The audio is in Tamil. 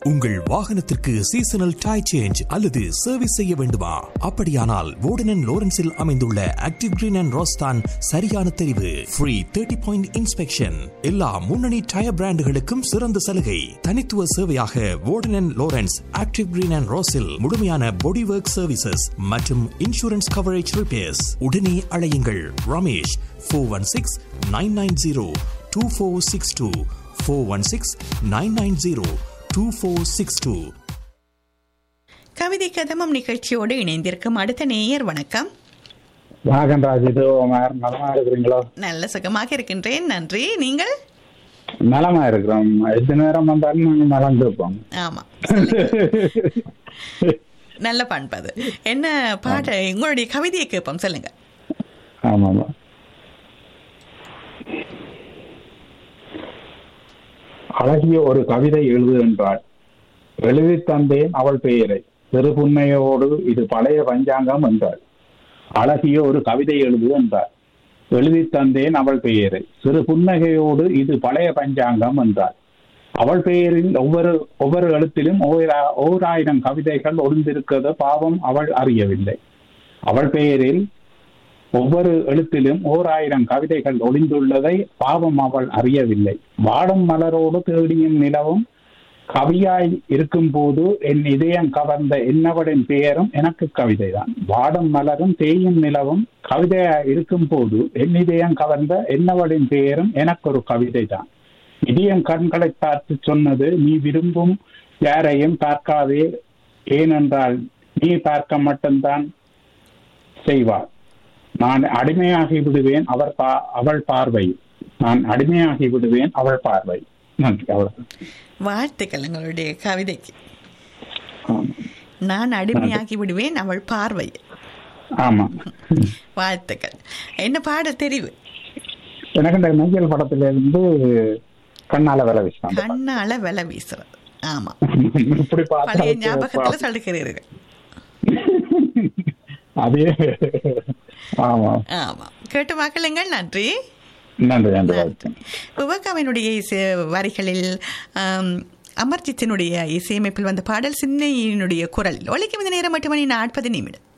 உங்கள் வாகனத்திற்கு சீசனல் டை சேஞ்ச் அல்லது சர்வீஸ் செய்ய வேண்டுமா அப்படியானால் வோர்டன் லோரன்ஸில் அமைந்துள்ள ஆக்டிவ் கிரீன் அண்ட் ரோஸ்தான் சரியான தெரிவு ஃப்ரீ தேர்ட்டி பாயிண்ட் இன்ஸ்பெக்ஷன் எல்லா முன்னணி டயர் பிராண்டுகளுக்கும் சிறந்த சலுகை தனித்துவ சேவையாக வோர்டன் லோரன்ஸ் ஆக்டிவ் கிரீன் அண்ட் ரோஸில் முழுமையான பாடி ஒர்க் சர்வீசஸ் மற்றும் இன்சூரன்ஸ் கவரேஜ் ரிப்பேர்ஸ் உடனே அழையுங்கள் Ramesh four one six nine nine zero two four six two four one six nine nine zero two four six two கவிதை கதமம் நிகழ்ச்சியோடு இணைந்திருக்கும் அடுத்த நேயர் வணக்கம் நாகன்ராஜ் இது உமர் நலமா இருக்கிறீங்களோ நல்ல சுகமாக இருக்கின்றேன் நன்றி நீங்கள் நலமா இருக்கிறோம் எத்தனை நேரம் வந்தாலும் நாங்க நலந்து இருப்போம் ஆமா நல்ல பண்பது என்ன பாட்டு உங்களுடைய கவிதையை கேட்போம் சொல்லுங்க ஆமா ஆமா அழகிய ஒரு கவிதை எழுது என்றாள் எழுதி தந்தேன் அவள் பெயரை சிறு புன்மையோடு இது பழைய பஞ்சாங்கம் என்றாள் அழகிய ஒரு கவிதை எழுது என்றாள் எழுதி தந்தேன் அவள் பெயரை சிறு புன்னகையோடு இது பழைய பஞ்சாங்கம் என்றாள் அவள் பெயரில் ஒவ்வொரு ஒவ்வொரு எழுத்திலும் ஓர் ஓர் ஆயிரம் கவிதைகள் ஒளிந்திருக்கிறது பாவம் அவள் அறியவில்லை அவள் பெயரில் ஒவ்வொரு எழுத்திலும் ஓர் ஆயிரம் கவிதைகள் ஒளிந்துள்ளதை பாவம் அவள் அறியவில்லை வாடும் மலரோடு தேடியும் நிலவும் கவியாய் இருக்கும் போது என் இதயம் கவர்ந்த என்னவளின் பெயரும் எனக்கு கவிதைதான் வாடும் மலரும் தேயும் நிலவும் கவிதையாய் இருக்கும் போது என் இதயம் கவர்ந்த என்னவளின் பெயரும் எனக்கு ஒரு கவிதை தான் இதயம் கண்களை பார்த்து சொன்னது நீ விரும்பும் யாரையும் பார்க்காதே ஏனென்றால் நீ பார்க்க மட்டும்தான் செய்வார் நான் அடிமையாகி விடுவேன் அவர் பா அவள் பார்வை நான் அடிமையாகி விடுவேன் அவள் பார்வை நன்றி அவ்வளவு வாழ்த்துக்கள் உங்களுடைய கவிதைக்கு ஆமா. நான் அடிமையாகி விடுவேன் அவள் பார்வை ஆமா வாழ்த்துக்கள் என்ன பாட தெரிவு எனக்கு இந்த மையல் படத்துல இருந்து கண்ணால வேலை விஷயம் கண்ணால விலை வீசுறது ஆமா இப்படி பழைய ஞாபகத்துல பார்த்தா சொல்லுகிறீர்கள் அதே ஆமா ஆமா கேட்டு வாக்களுங்கள் நன்றி நன்றி நன்றி நன்றி விவேகாவினுடைய இசை வரிகளில் ஆம், அமர்ஜித்தினுடைய இசையமைப்பில் வந்த பாடல் சின்னையினுடைய குரல் ஒலிக்கும் இந்த நேரம் மட்டுமணி நாற்பது நிமிடம்